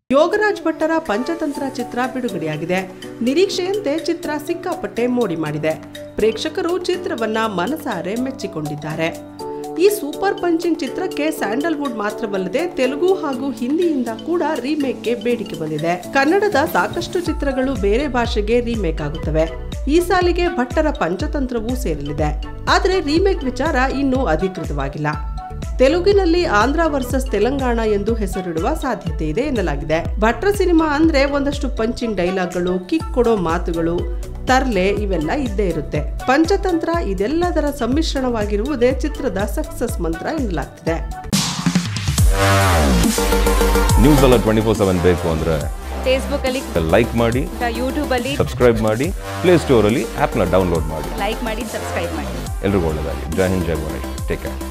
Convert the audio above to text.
ಯೋಗರಾಜ್ ಭಟ್ಟರ ಪಂಚತಂತ್ರ ಚಿತ್ರ ಬಿಡುಗಡೆಯಾಗಿದೆ ನಿರೀಕ್ಷೆಯಂತೆ ಚಿತ್ರ ಸಿಕ್ಕಾಪಟ್ಟೆ ಮೋಡಿ ಮಾಡಿದೆ ಪ್ರೇಕ್ಷಕರು ಚಿತ್ರವನ್ನ ಮನಸಾರೆ ಮೆಚ್ಚಿಕೊಂಡಿದ್ದಾರೆ ಈ ಸೂಪರ್ ಪಂಚಿಂಗ್ ಚಿತ್ರಕ್ಕೆ ಸ್ಯಾಂಡಲ್ವುಡ್ ಮಾತ್ರವಲ್ಲದೆ ತೆಲುಗು ಹಾಗೂ ಹಿಂದಿಯಿಂದ ಕೂಡ ರೀಮೇಕ್ಗೆ ಬೇಡಿಕೆ ಬಂದಿದೆ ಕನ್ನಡದ ಸಾಕಷ್ಟು ಚಿತ್ರಗಳು ಬೇರೆ ಭಾಷೆಗೆ ರೀಮೇಕ್ ಆಗುತ್ತವೆ ಈ ಸಾಲಿಗೆ ಭಟ್ಟರ ಪಂಚತಂತ್ರವೂ ಸೇರಲಿದೆ ಆದರೆ ರೀಮೇಕ್ ವಿಚಾರ ಇನ್ನೂ ಅಧಿಕೃತವಾಗಿಲ್ಲ ತೆಲುಗಿನಲ್ಲಿ ಆಂಧ್ರ ವರ್ಸಸ್ ತೆಲಂಗಾಣ ಎಂದು ಹೆಸರಿಡುವ ಸಾಧ್ಯತೆ ಇದೆ ಎನ್ನಲಾಗಿದೆ ಭಟ್ರ ಸಿನಿಮಾ ಅಂದ್ರೆ ಒಂದಷ್ಟು ಪಂಚಿಂಗ್ ಡೈಲಾಗ್ಗಳು ಕಿಕ್ ಕೊಡೋ ಮಾತುಗಳು ತರ್ಲೆ ಇವೆಲ್ಲ ಇದ್ದೇ ಇರುತ್ತೆ ಪಂಚತಂತ್ರ ಇದೆಲ್ಲದರ ಸಮ್ಮಿಶ್ರಣವಾಗಿರುವುದೇ ಚಿತ್ರದ ಸಕ್ಸಸ್ ಮಂತ್ರ ಎನ್ನಲಾಗ್ತಿದೆ ನ್ಯೂಸ್ ಎಲ್ಲ ಟ್ವೆಂಟಿ ಫೋರ್ ಸೆವೆನ್ ಬೇಕು ಅಂದರೆ ಫೇಸ್ಬುಕ್ಕಲ್ಲಿ ಲೈಕ್ ಮಾಡಿ ಯೂಟ್ಯೂಬಲ್ಲಿ ಸಬ್ಸ್ಕ್ರೈಬ್ ಮಾಡಿ ಪ್ಲೇಸ್ಟೋರಲ್ಲಿ ಆ್ಯಪ್ನ ಡೌನ್ಲೋಡ್ ಮಾಡಿ ಲೈಕ್ ಮಾಡಿ ಸಬ್ಸ್ಕ್ರೈಬ್ ಮಾಡಿ ಎಲ್ರಿಗೂ ಒಳ್ಳೆಯದಾಗಿ ಜೈ ಹಿಂದ್ ಜೈ ಗಣೇಶ್ ಟೇಕ್ ಕೇರ್